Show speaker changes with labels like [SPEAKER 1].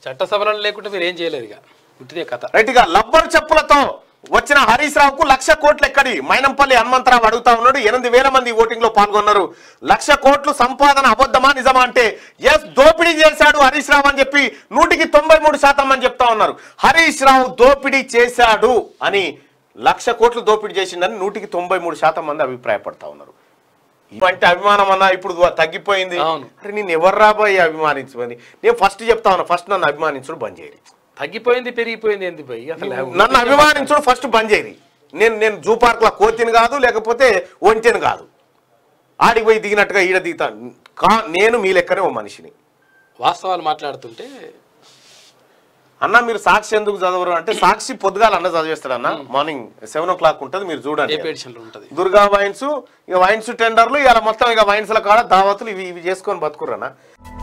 [SPEAKER 1] చట్టసభలను లేకుంటే మీరు ఏం చేయలేదు ఇక ఉట్టిదే కథ
[SPEAKER 2] రైట్ గా లబ్బర్ చెప్పులతో వచ్చిన హరీష్ రావుకు లక్ష కోట్లు ఎక్కడి మైనంపల్లి హనుమంతరావు అడుగుతా ఉన్నాడు ఎనిమిది వేల మంది ఓటింగ్ లో పాల్గొన్నారు లక్ష కోట్లు సంపాదన అబద్ధమా నిజమా అంటే ఎస్ దోపిడీ చేశాడు హరీష్ రావు అని చెప్పి నూటికి తొంభై మూడు శాతం అని చెప్తా ఉన్నారు హరీష్ రావు దోపిడీ చేశాడు అని లక్ష కోట్లు దోపిడీ చేసిందని నూటికి తొంభై మూడు శాతం మంది అభిప్రాయపడతా ఉన్నారు అంటే అభిమానం అన్నా ఇప్పుడు తగ్గిపోయింది
[SPEAKER 1] అవును.
[SPEAKER 2] అరే నేను ఎవరు రాబోయే అభిమానించమని నేను ఫస్ట్ చెప్తా ఉన్నా ఫస్ట్ నన్ను అభిమానించడం బంద్ చేయాలి
[SPEAKER 1] తగ్గిపోయింది పెరిగిపోయింది ఎందుకు పోయి అసలు
[SPEAKER 2] నన్ను అభిమానించడం ఫస్ట్ బంద్ చేయరి నేను నేను జూ పార్క్ లో కోతిని కాదు లేకపోతే ఒంటెని కాదు ఆడికి పోయి దిగినట్టుగా ఈడ దిగుతా కా నేను మీ లెక్కనే ఓ మనిషిని
[SPEAKER 1] వాస్తవాలు మాట్లాడుతుంటే
[SPEAKER 2] అన్న మీరు సాక్షి ఎందుకు చదవరు అంటే సాక్షి పొద్దుగాల అన్న చదివేస్తాడు అన్న మార్నింగ్ సెవెన్ ఓ క్లాక్ ఉంటుంది మీరు
[SPEAKER 1] ఏ
[SPEAKER 2] చూడండి
[SPEAKER 1] పేడిషన్లు ఉంటుంది
[SPEAKER 2] దుర్గా వైన్స్ ఇక వైన్స్ టెండర్లు ఇలా మొత్తం ఇక వైన్స్ల కాడ దావతులు ఇవి ఇవి చేసుకొని బతుకురన్నా